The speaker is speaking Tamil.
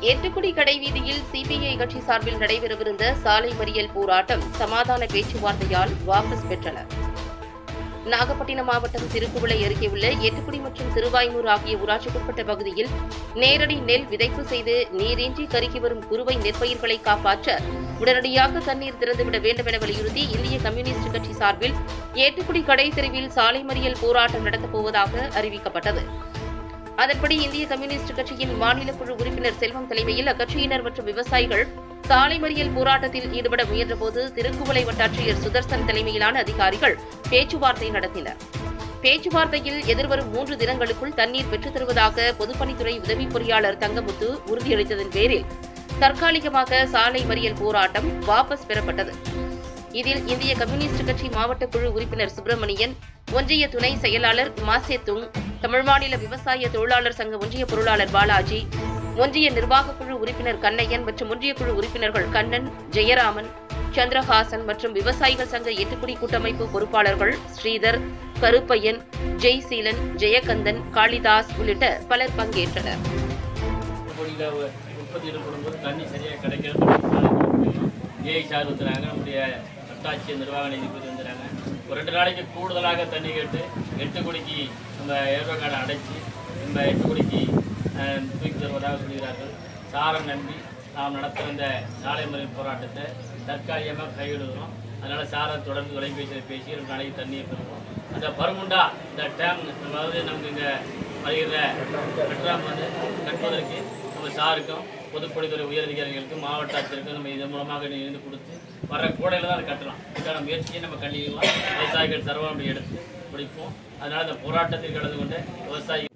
எட்டுக்குடி கடை வீதியில் சிபிஐ கட்சி சார்பில் நடைபெறவிருந்த சாலை மறியல் போராட்டம் சமாதான பேச்சுவார்த்தையால் வாபஸ் பெற்றனர் நாகப்பட்டினம் மாவட்டம் திருக்குவளை அருகே உள்ள எட்டுக்குடி மற்றும் திருவாய்மூர் ஆகிய ஊராட்சிக்குட்பட்ட பகுதியில் நேரடி நெல் விதைப்பு செய்து நீரின்றி கருகி வரும் குறுவை நெற்பயிர்களை காப்பாற்ற உடனடியாக தண்ணீர் திறந்துவிட வேண்டும் என வலியுறுத்தி இந்திய கம்யூனிஸ்ட் கட்சி சார்பில் ஏட்டுக்குடி கடை தெருவில் சாலை மறியல் போராட்டம் நடத்தப் போவதாக அறிவிக்கப்பட்டது அதன்படி இந்திய கம்யூனிஸ்ட் கட்சியின் மாநில குழு உறுப்பினர் செல்வம் தலைமையில் அக்கட்சியினர் மற்றும் விவசாயிகள் சாலை மறியல் போராட்டத்தில் ஈடுபட முயன்றபோது திருக்குவளை வட்டாட்சியர் சுதர்சன் தலைமையிலான அதிகாரிகள் பேச்சுவார்த்தை நடத்தினர் பேச்சுவார்த்தையில் எதிர்வரும் மூன்று தினங்களுக்குள் தண்ணீர் பெற்றுத் தருவதாக பொதுப்பணித்துறை உதவி பொறியாளர் தங்கமுத்து உறுதியளித்ததன் பேரில் தற்காலிகமாக சாலை மறியல் போராட்டம் வாபஸ் பெறப்பட்டது இதில் இந்திய கம்யூனிஸ்ட் கட்சி மாவட்ட குழு உறுப்பினர் சுப்பிரமணியன் ஒன்றிய துணை செயலாளர் மாசேத்துங் தமிழ் மாநில விவசாய தொழிலாளர் சங்க ஒன்றிய பொருளாளர் பாலாஜி ஒன்றிய நிர்வாகக் குழு உறுப்பினர் கண்ணையன் மற்றும் ஒன்றிய குழு உறுப்பினர்கள் கண்ணன் ஜெயராமன் சந்திரஹாசன் மற்றும் விவசாயிகள் சங்க எட்டுக்குடி கூட்டமைப்பு பொறுப்பாளர்கள் ஸ்ரீதர் கருப்பையன் ஜெய்சீலன் ஜெயகந்தன் காளிதாஸ் உள்ளிட்ட பலர் பங்கேற்றனர் பொடியில் உற்பத்தி ஈடுபடும்போது தண்ணி சரியாக கிடைக்கிறது ஏஐ சார் வந்துறாங்க நம்முடைய வட்டாட்சியர் நிர்வாக நீதிபதி வந்துறாங்க ஒரு ரெண்டு நாளைக்கு கூடுதலாக தண்ணி கேட்டு எட்டு கோடிக்கு நம்ம ஏர்வ கார்டை அடைச்சி நம்ம எட்டு கோடிக்கு அஹ், தூக்கி தருவதாக சொல்கிறார்கள் சாரை நம்பி நாம் நடத்துகிற இந்த சாலை மறியல் போராட்டத்தை தற்காலிகமாக கைவிடுகிறோம் அதனால் சாரை தொடர்ந்து தொலைபேசியில் பேசி ரெண்டு நாளைக்கு தண்ணியை பெறுவோம் அந்த பருமுண்டா இந்த டேம் அதாவது நமக்கு இங்கே வருகிற கட்டணம் வந்து கட்டுவதற்கு நம்ம சாருக்கும் பொதுப்பணித்துறை உயரதிகாரிகளுக்கும் மாவட்ட ஆட்சியருக்கும் நம்ம இதன் மூலமாக இருந்து கொடுத்து வர கோடையில் தான் அதை கட்டலாம் இதுக்கான முயற்சியை நம்ம கண்டிப்பாக விவசாயிகள் சர்வம் எடுத்து முடிப்போம் அதனால் இந்த போராட்டத்தில் கலந்து கொண்ட விவசாயி